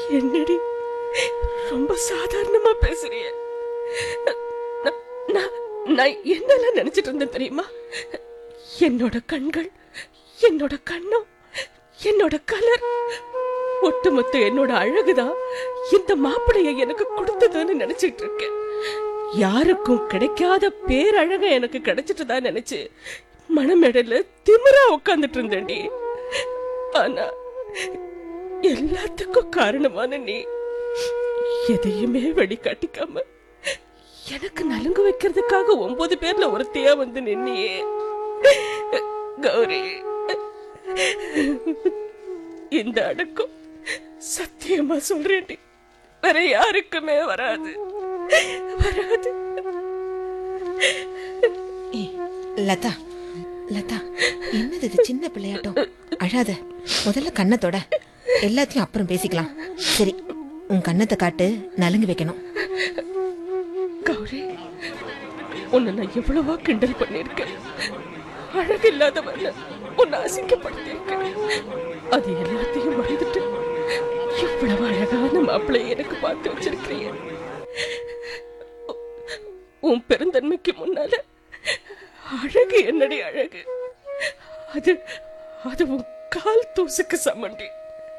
என்னடி ரொம்ப சாதாரணமா பேசுறிய நான்- நான் நான் என்னெல்லாம் நினைச்சிட்டு இருந்தேன் தெரியுமா என்னோட கண்கள் என்னோட கண்ணம் என்னோட கலர் ஒட்டுமொத்த என்னோட அழகுதான் இந்த மாப்பிளைய எனக்கு கொடுத்ததுன்னு நினைச்சிட்டு இருக்கேன் யாருக்கும் கிடைக்காத பேரழக எனக்கு கிடைச்சிட்டுதான் நினைச்சு மனமேடையில திமிரா உட்கார்ந்துட்டு இருந்தேன்டி ஆனா எல்லாத்துக்கும் காரணமான நீ எதையுமே வெளிக்காட்டிக்காம எனக்கு நலுங்கு வைக்கிறதுக்காக ஒன்பது பேர்ல ஒருத்தையா வந்து நின்னியே கௌரி இந்த அடக்கம் சத்தியமா சொல்றேன்டி வேற யாருக்குமே வராது வராது ஏய், லதா லதா என்னது இது சின்ன பிள்ளையாட்டம் அழாத முதல்ல கண்ணத்தோட எல்லாத்தையும் அப்புறம் பேசிக்கலாம் சரி உன் கண்ணத்தை காட்டு நலுங்கு வைக்கணும் கௌரி உன்னை நான் எவ்வளவோ கிண்டல் பண்ணிருக்கேன் அழகு இல்லாதவன் உன்னை அசிங்கப்படுத்தியிருக்கேன் அது எல்லாத்தையும் மறந்துட்டு இவ்வளவு அழகான மாப்பிள்ளையை எனக்கு பார்த்து வச்சிருக்கிறீங்க உ- உன் பெருந்தன்மைக்கு முன்னால அழகு என்னடி அழகு அது அது உன் கால் தூசுக்கு சமண்டி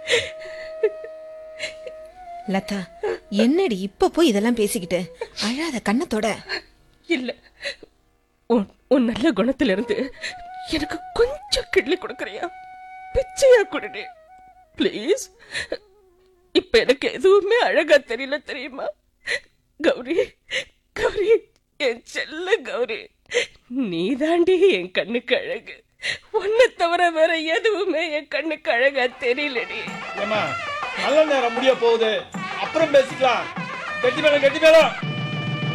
லதா என்னடி இப்ப போய் இதெல்லாம் பேசிக்கிட்டு அழாத கண்ணத்தோட இல்ல உன் உன் நல்ல குணத்துல இருந்து எனக்கு கொஞ்சம் கிள்ளி கொடுக்கறியா பிச்சையா கொடுடி ப்ளீஸ் இப்ப எனக்கு எதுவுமே அழகா தெரியல தெரியுமா கௌரி கௌரி என் செல்ல கௌரி நீதாண்டி என் கண்ணுக்கு அழகு உன்னை தவிர வேற எதுவுமே என் கண்ணுக்கு அழகா தெரியலடி ஏமா நல்ல நேரம் முடிய போகுது அப்புறம் பேசிக்கலாம் கெட்டி மேளம் கெட்டி மேளம்